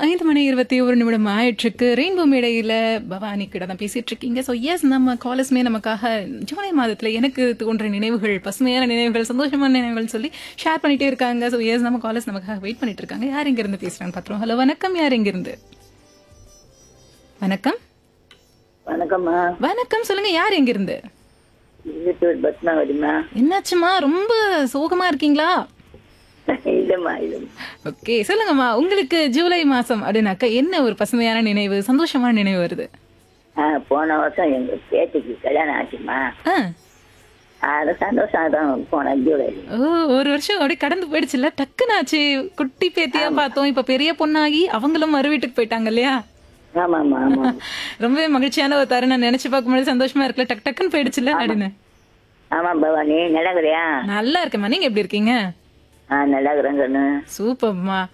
ஐந்து மணி இருபத்தி ஒரு நிமிடம் ஆயிற்றுக்கு ரெயின்போ மேடையில பவானி கிட்ட தான் பேசிட்டு இருக்கீங்க ஸோ எஸ் நம்ம காலர்ஸ்மே நமக்காக ஜூலை மாதத்துல எனக்கு தோன்ற நினைவுகள் பசுமையான நினைவுகள் சந்தோஷமான நினைவுகள் சொல்லி ஷேர் பண்ணிட்டே இருக்காங்க ஸோ எஸ் நம்ம காலர்ஸ் நமக்காக வெயிட் பண்ணிட்டு இருக்காங்க யார் எங்க இருந்து பேசுறான்னு பாத்துருவோம் ஹலோ வணக்கம் யார் எங்க இருந்து வணக்கம் வணக்கம்மா வணக்கம் சொல்லுங்க யார் எங்க இருந்து வீட்டூர் பத்மாவதிம்மா என்னாச்சுமா ரொம்ப சோகமா இருக்கீங்களா இல்லைம்மா இல்லைம்மா ஓகே சொல்லுங்கம்மா உங்களுக்கு ஜூலை மாசம் அப்படின்னாக்கா என்ன ஒரு பசுமையான நினைவு சந்தோஷமான நினைவு வருது ஆ போன வருஷம் எங்க பேத்திக்கு கல்யாணம் ஆச்சுமா ஆ அது சந்தோஷம் தான் போன ஜூலை ஓ ஒரு வருஷம் அப்படியே கடந்து போயிடுச்சுல்ல டக்குன்னு ஆச்சு குட்டி பேத்தியா பார்த்தோம் இப்ப பெரிய பொண்ணாகி அவங்களும் மறு வீட்டுக்கு போயிட்டாங்க இல்லையா ஆமாம்மா ஆமா ரொம்பவே மகிழ்ச்சியான ஒரு தருணம் நினைச்சு பார்க்கும்போது சந்தோஷமா இருக்குல்ல டக் டக்குன்னு போயிடுச்சுல்ல அப்படின்னு ஆமா பவானி நல்லா இருக்கிறியா நல்லா இருக்கேம்மா நீங்க எப்படி இருக்கீங்க ஆ நல்லா இருக்கிறேங்கன்னு சூப்பர்மா